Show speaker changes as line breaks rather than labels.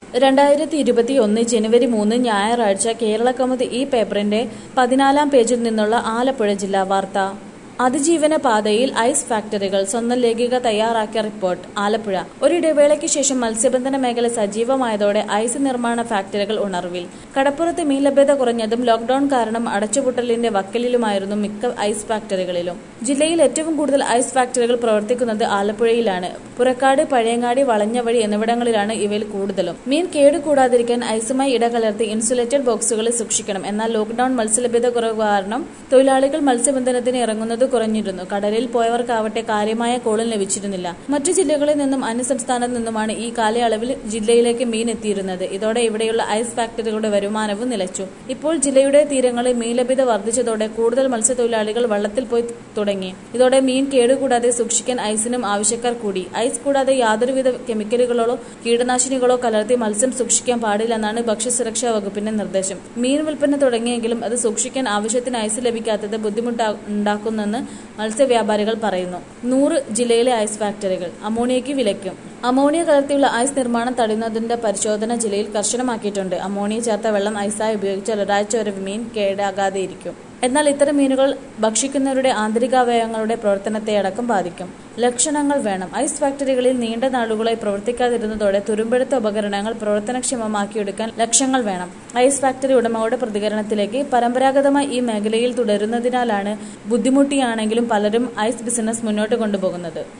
രണ്ടായിരത്തി ഇരുപത്തി ഒന്ന് ജനുവരി മൂന്ന് ഞായറാഴ്ച കേരള കൗമുദി ഈ പേപ്പറിന്റെ പതിനാലാം പേജിൽ നിന്നുള്ള ആലപ്പുഴ ജില്ലാ വാർത്ത അതിജീവന പാതയിൽ ഐസ് ഫാക്ടറികൾ സ്വന്തം ലേഖിക തയ്യാറാക്കിയ റിപ്പോർട്ട് ആലപ്പുഴ ഒരിടവേളയ്ക്ക് ശേഷം മത്സ്യബന്ധന മേഖല സജീവമായതോടെ ഐസ് നിർമ്മാണ ഫാക്ടറികൾ ഉണർവിൽ കടപ്പുറത്ത് മീൻ ലഭ്യത കുറഞ്ഞതും ലോക്ഡൌൺ കാരണം അടച്ചുപൂട്ടലിന്റെ വക്കലിലുമായിരുന്നു മിക്ക ഐസ് ഫാക്ടറികളിലും ജില്ലയിൽ ഏറ്റവും കൂടുതൽ ഐസ് ഫാക്ടറികൾ പ്രവർത്തിക്കുന്നത് ആലപ്പുഴയിലാണ് പുറക്കാട് പഴയങ്ങാടി വളഞ്ഞവഴി എന്നിവിടങ്ങളിലാണ് ഇവയിൽ കൂടുതലും മീൻ കേടുകൂടാതിരിക്കാൻ ഐസുമായി ഇടകലർത്തി ഇൻസുലേറ്റഡ് ബോക്സുകളിൽ സൂക്ഷിക്കണം എന്നാൽ ലോക്ഡൌൺ മത്സ്യലഭ്യത കുറവ് കാരണം തൊഴിലാളികൾ മത്സ്യബന്ധനത്തിന് ഇറങ്ങുന്നത് കുറഞ്ഞിരുന്നു കടലിൽ പോയവർക്കാവട്ടെ കാര്യമായ കോളും ലഭിച്ചിരുന്നില്ല മറ്റു ജില്ലകളിൽ നിന്നും അന്യസംസ്ഥാനത്ത് നിന്നുമാണ് ഈ കാലയളവിൽ ജില്ലയിലേക്ക് മീൻ എത്തിയിരുന്നത് ഇതോടെ ഇവിടെയുള്ള ഐസ് ഫാക്ടറികളുടെ വരുമാനവും നിലച്ചു ഇപ്പോൾ ജില്ലയുടെ തീരങ്ങളിൽ മീൻ ലഭ്യത വർദ്ധിച്ചതോടെ കൂടുതൽ മത്സ്യത്തൊഴിലാളികൾ വള്ളത്തിൽ പോയി തുടങ്ങി ഇതോടെ മീൻ കേടുകൂടാതെ സൂക്ഷിക്കാൻ ഐസിനും ആവശ്യക്കാർ കൂടി ഐസ് കൂടാതെ യാതൊരുവിധ കെമിക്കലുകളോ കീടനാശിനികളോ കലർത്തി മത്സ്യം സൂക്ഷിക്കാൻ പാടില്ലെന്നാണ് ഭക്ഷ്യസുരക്ഷാ വകുപ്പിന്റെ നിർദ്ദേശം മീൻ വിൽപ്പന തുടങ്ങിയെങ്കിലും അത് സൂക്ഷിക്കാൻ ആവശ്യത്തിന് ഐസ് ലഭിക്കാത്തത് ബുദ്ധിമുട്ടുണ്ടാക്കുന്നെന്ന് മത്സ്യവ്യാപാരികൾ പറയുന്നു നൂറ് ജില്ലയിലെ ഐസ് ഫാക്ടറികൾ അമോണിയയ്ക്ക് വിലക്കും അമോണിയ കലർത്തിയുള്ള ഐസ് നിർമ്മാണം തടയുന്നതിന്റെ പരിശോധന ജില്ലയിൽ കർശനമാക്കിയിട്ടുണ്ട് അമോണിയ ചേർത്ത വെള്ളം ഐസായി ഉപയോഗിച്ചാൽ ഒരാഴ്ച വരെ മീൻ കേടാകാതെ ഇരിക്കും എന്നാൽ ഇത്തരം മീനുകൾ ഭക്ഷിക്കുന്നവരുടെ ആന്തരികാവയവങ്ങളുടെ പ്രവർത്തനത്തെ അടക്കം ബാധിക്കും ലക്ഷണങ്ങൾ വേണം ഐസ് ഫാക്ടറികളിൽ നീണ്ട നാളുകളായി പ്രവർത്തിക്കാതിരുന്നതോടെ തുരുമ്പെടുത്ത ഉപകരണങ്ങൾ പ്രവർത്തനക്ഷമമാക്കിയെടുക്കാൻ ലക്ഷങ്ങൾ വേണം ഐസ് ഫാക്ടറി ഉടമകളുടെ പ്രതികരണത്തിലേക്ക് പരമ്പരാഗതമായി ഈ മേഖലയിൽ തുടരുന്നതിനാലാണ് ബുദ്ധിമുട്ടിയാണെങ്കിലും പലരും ഐസ് ബിസിനസ് മുന്നോട്ട് കൊണ്ടുപോകുന്നത്